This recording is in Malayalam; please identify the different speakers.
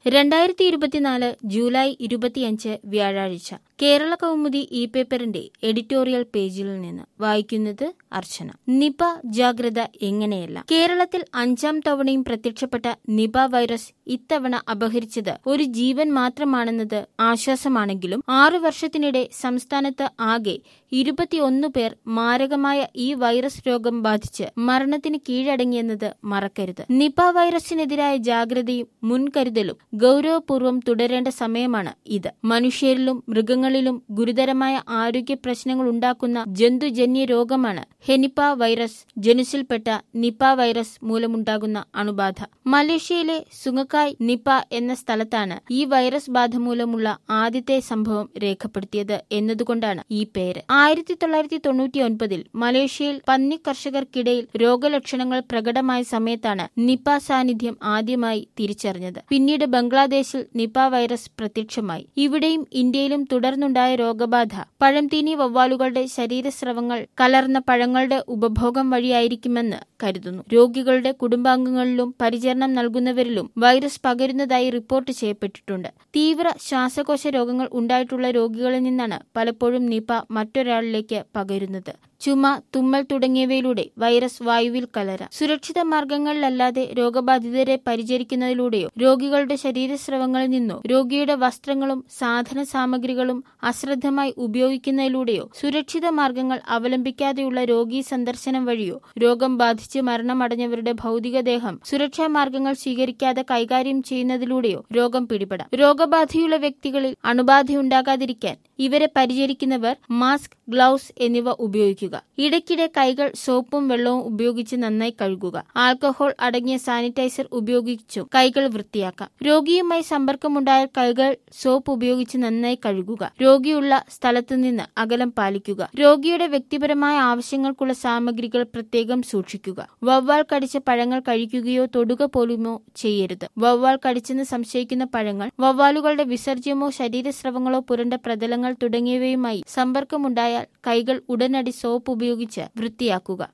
Speaker 1: രണ്ടായിരത്തി ഇരുപത്തിനാല് ജൂലൈ ഇരുപത്തിയഞ്ച് വ്യാഴാഴ്ച കേരള കൗമുദി ഇ പേപ്പറിന്റെ എഡിറ്റോറിയൽ പേജിൽ നിന്ന് വായിക്കുന്നത് അർച്ചന നിപ ജാഗ്രത എങ്ങനെയല്ല കേരളത്തിൽ അഞ്ചാം തവണയും പ്രത്യക്ഷപ്പെട്ട നിപ വൈറസ് ഇത്തവണ അപഹരിച്ചത് ഒരു ജീവൻ മാത്രമാണെന്നത് ആശ്വാസമാണെങ്കിലും ആറു വർഷത്തിനിടെ സംസ്ഥാനത്ത് ആകെ ഇരുപത്തിയൊന്ന് പേർ മാരകമായ ഈ വൈറസ് രോഗം ബാധിച്ച് മരണത്തിന് കീഴടങ്ങിയെന്നത് മറക്കരുത് നിപ വൈറസിനെതിരായ ജാഗ്രതയും മുൻകരുതലും ഗൌരവപൂർവ്വം തുടരേണ്ട സമയമാണ് ഇത് മനുഷ്യരിലും മൃഗങ്ങളിലും ഗുരുതരമായ ആരോഗ്യ പ്രശ്നങ്ങൾ ഉണ്ടാക്കുന്ന ജന്തുജന്യ രോഗമാണ് ഹെനിപ്പ വൈറസ് ജനുസിൽപ്പെട്ട നിപ വൈറസ് മൂലമുണ്ടാകുന്ന അണുബാധ മലേഷ്യയിലെ സുങ്ങക്കായ് നിപ എന്ന സ്ഥലത്താണ് ഈ വൈറസ് ബാധ മൂലമുള്ള ആദ്യത്തെ സംഭവം രേഖപ്പെടുത്തിയത് എന്നതുകൊണ്ടാണ് ഈ പേര് ആയിരത്തി തൊള്ളായിരത്തി തൊണ്ണൂറ്റി ഒൻപതിൽ മലേഷ്യയിൽ പന്നി കർഷകർക്കിടയിൽ രോഗലക്ഷണങ്ങൾ പ്രകടമായ സമയത്താണ് നിപ സാന്നിധ്യം ആദ്യമായി തിരിച്ചറിഞ്ഞത് പിന്നീട് ബംഗ്ലാദേശിൽ നിപ വൈറസ് പ്രത്യക്ഷമായി ഇവിടെയും ഇന്ത്യയിലും തുടർന്നുണ്ടായ രോഗബാധ പഴംതീനി വവ്വാലുകളുടെ ശരീരസ്രവങ്ങൾ കലർന്ന പഴങ്ങളുടെ ഉപഭോഗം വഴിയായിരിക്കുമെന്ന് കരുതുന്നു രോഗികളുടെ കുടുംബാംഗങ്ങളിലും പരിചരണം നൽകുന്നവരിലും വൈറസ് പകരുന്നതായി റിപ്പോർട്ട് ചെയ്യപ്പെട്ടിട്ടുണ്ട് തീവ്ര ശ്വാസകോശ രോഗങ്ങൾ ഉണ്ടായിട്ടുള്ള രോഗികളിൽ നിന്നാണ് പലപ്പോഴും നിപ മറ്റൊരാളിലേക്ക് പകരുന്നത് ചുമ തുമ്മൽ തുടങ്ങിയവയിലൂടെ വൈറസ് വായുവിൽ കലരാം സുരക്ഷിത മാർഗങ്ങളിലല്ലാതെ രോഗബാധിതരെ പരിചരിക്കുന്നതിലൂടെയോ രോഗികളുടെ ശരീരസ്രവങ്ങളിൽ നിന്നോ രോഗിയുടെ വസ്ത്രങ്ങളും സാധന സാമഗ്രികളും അശ്രദ്ധമായി ഉപയോഗിക്കുന്നതിലൂടെയോ സുരക്ഷിത മാർഗങ്ങൾ അവലംബിക്കാതെയുള്ള രോഗീ സന്ദർശനം വഴിയോ രോഗം ബാധിച്ച് മരണമടഞ്ഞവരുടെ ഭൗതികദേഹം സുരക്ഷാ മാർഗങ്ങൾ സ്വീകരിക്കാതെ കൈകാര്യം ചെയ്യുന്നതിലൂടെയോ രോഗം പിടിപെടാം രോഗബാധയുള്ള വ്യക്തികളിൽ അണുബാധയുണ്ടാകാതിരിക്കാൻ ഇവരെ പരിചരിക്കുന്നവർ മാസ്ക് ഗ്ലൗസ് എന്നിവ ഉപയോഗിക്കുക ഇടയ്ക്കിടെ കൈകൾ സോപ്പും വെള്ളവും ഉപയോഗിച്ച് നന്നായി കഴുകുക ആൽക്കഹോൾ അടങ്ങിയ സാനിറ്റൈസർ ഉപയോഗിച്ചും കൈകൾ വൃത്തിയാക്കാം രോഗിയുമായി സമ്പർക്കമുണ്ടായാൽ കൈകൾ സോപ്പ് ഉപയോഗിച്ച് നന്നായി കഴുകുക രോഗിയുള്ള സ്ഥലത്തുനിന്ന് അകലം പാലിക്കുക രോഗിയുടെ വ്യക്തിപരമായ ആവശ്യങ്ങൾക്കുള്ള സാമഗ്രികൾ പ്രത്യേകം സൂക്ഷിക്കുക വവ്വാൽ കടിച്ച പഴങ്ങൾ കഴിക്കുകയോ തൊടുക പോലുമോ ചെയ്യരുത് വവ്വാൽ കടിച്ചെന്ന് സംശയിക്കുന്ന പഴങ്ങൾ വവ്വാലുകളുടെ വിസർജ്യമോ ശരീരസ്രവങ്ങളോ പുരണ്ട പ്രതലങ്ങൾ തുടങ്ങിയവയുമായി സമ്പർക്കമുണ്ടായാൽ കൈകൾ ഉടനടി സോപ്പ് ഉപയോഗിച്ച് വൃത്തിയാക്കുക